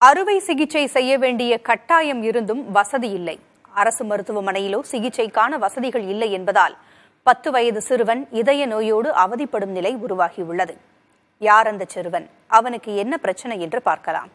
அறுவை சிகிச்சை செய்ய வேண்டிய கட்டாயம் இருந்தும் வசதி இல்லை அரசு மருத்துவமனையிலோ சிகிச்சைக்கான வசதிகள் இல்லை என்பதால் பத்து வயது சிறுவன் இதய நோயோடு அவதிப்படும் நிலை உருவாகியுள்ளது யார் அந்த சிறுவன் அவனுக்கு என்ன பிரச்சனை என்று பார்க்கலாம்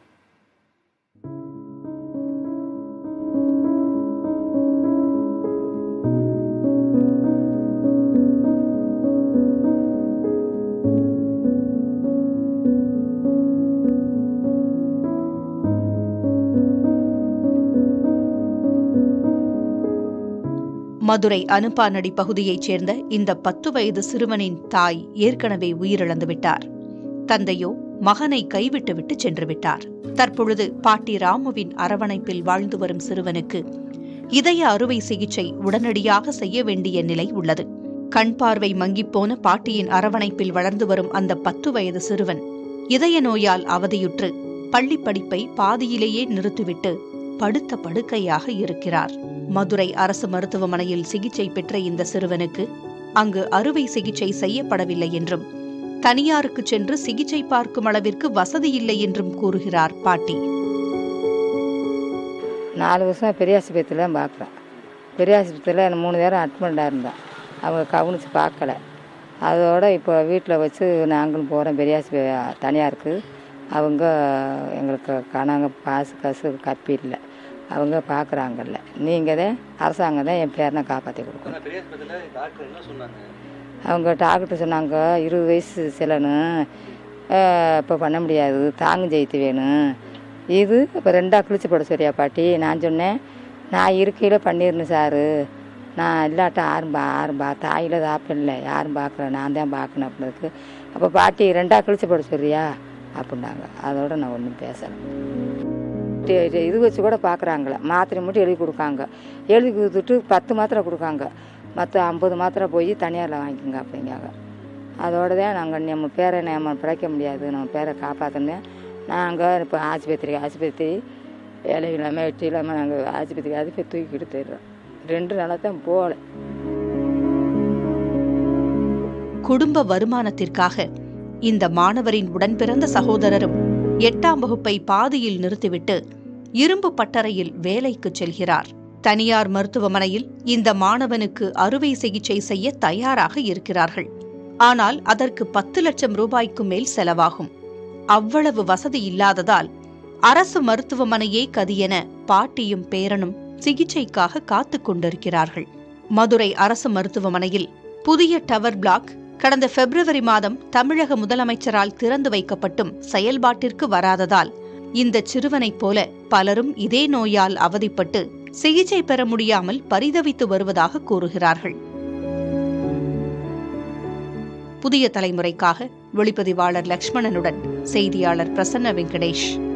மதுரை அனுப்பானடி பகுதியைச் சேர்ந்த இந்த பத்து வயது சிறுவனின் தாய் ஏற்கனவே உயிரிழந்து விட்டார் தந்தையோ மகனை கைவிட்டுவிட்டு சென்று விட்டார் தற்பொழுது பாட்டி ராமுவின் அரவணைப்பில் வாழ்ந்து வரும் சிறுவனுக்கு இதய அறுவை சிகிச்சை உடனடியாக செய்ய வேண்டிய நிலை உள்ளது கண் பார்வை மங்கிப்போன பாட்டியின் அரவணைப்பில் வளர்ந்து வரும் அந்த பத்து வயது சிறுவன் இதய நோயால் அவதியுற்று பள்ளிப் படிப்பை பாதியிலேயே நிறுத்திவிட்டு படுத்த படுக்கையாக இருக்கிறார் மதுரை அரசு மருத்துவமனையில் சிகிச்சை பெற்ற இந்த சிறுவனுக்கு அங்கு அறுவை சிகிச்சை செய்யப்படவில்லை என்றும் தனியாருக்கு சென்று சிகிச்சை பார்க்கும் அளவிற்கு வசதி இல்லை என்றும் கூறுகிறார் பாட்டி நாலு வருஷம் பெரிய ஆஸ்பத்திரியில் தான் பார்க்குறேன் பெரிய ஆஸ்பத்திரியில் மூணு நேரம் அட்மிட்டாக இருந்தேன் அவங்க கவனித்து பார்க்கல அதோட இப்போ வீட்டில் வச்சு நாங்களும் போகிறோம் பெரிய ஆஸ்பத்திரி தனியாருக்கு அவங்க எங்களுக்கு கணங்க பாசு காசு கப்பி இல்லை அவங்க பார்க்குறாங்கல்ல நீங்கள் தான் அரசாங்கம் தான் என் பேரனை காப்பாற்றி கொடுக்கணும் ஆனால் பெரிய ஆஸ்பத்திரியில் டாக்டர் என்ன சொன்னாங்க அவங்க டாக்டர் சொன்னாங்க இருபது வயசு சிலனு இப்போ பண்ண முடியாது தாங்கு ஜெயித்து வேணும் இது இப்போ ரெண்டாக கிழிச்சு போட சரியா பாட்டி நான் சொன்னேன் நான் இருக்கையில் பண்ணிடணும் சாரு நான் இல்லாட்ட யாரும் பா யாரும் பா தாயில் தாப்பம் இல்லை யாரும் பார்க்கல நான் தான் பார்க்கணும் அப்படின்றதுக்கு அப்போ பாட்டி ரெண்டாக கிழிச்சு போட சொல்றியா அப்படின்னாங்க அதோட நான் ஒன்றும் பேசலை டி- டி- இது வச்சு கூட பார்க்குறாங்களே மாத்திரை மட்டும் எழுதி கொடுக்காங்க எழுதி கொடுத்துட்டு பத்து மாத்திரை கொடுக்காங்க மற்ற ஐம்பது மாத்திரை போய் தனியாரில் வாங்கிக்கோங்க அப்படிங்காங்க அதோட தான் நாங்கள் நம்ம பேரை நம்ம பிழைக்க முடியாது நம்ம பேரை காப்பாற்றணும் நாங்கள் இப்போ ஆஸ்பத்திரி ஆஸ்பத்திரி வேலை இல்லாமல் வெட்டி இல்லாமல் நாங்கள் ஆஸ்பத்திரி ஆஸ்பத்திரி தூக்கிட்டு போயிடுறோம் ரெண்டு நாளாக தான் போகல குடும்ப வருமானத்திற்காக இந்த மாணவரின் உடன்பிறந்த சகோதரரும் எட்டாம் வகுப்பை பாதியில் நிறுத்திவிட்டு இரும்பு பட்டறையில் வேலைக்கு செல்கிறார் தனியார் மருத்துவமனையில் இந்த மாணவனுக்கு அறுவை சிகிச்சை செய்ய தயாராக இருக்கிறார்கள் ஆனால் அதற்கு பத்து லட்சம் ரூபாய்க்கு மேல் செலவாகும் அவ்வளவு வசதி இல்லாததால் அரசு மருத்துவமனையே கதியென பாட்டியும் பேரனும் சிகிச்சைக்காக காத்துக் கொண்டிருக்கிறார்கள் மதுரை அரசு மருத்துவமனையில் புதிய டவர் பிளாக் கடந்த பிப்ரவரி மாதம் தமிழக முதலமைச்சரால் திறந்து வைக்கப்பட்டும் செயல்பாட்டிற்கு வராததால் இந்த சிறுவனைப் போல பலரும் இதே நோயால் அவதிப்பட்டு சிகிச்சை பெற முடியாமல் பரிதவித்து வருவதாக கூறுகிறார்கள் புதிய தலைமுறைக்காக ஒளிப்பதிவாளர் லக்ஷ்மணனுடன் செய்தியாளர் பிரசன்ன வெங்கடேஷ்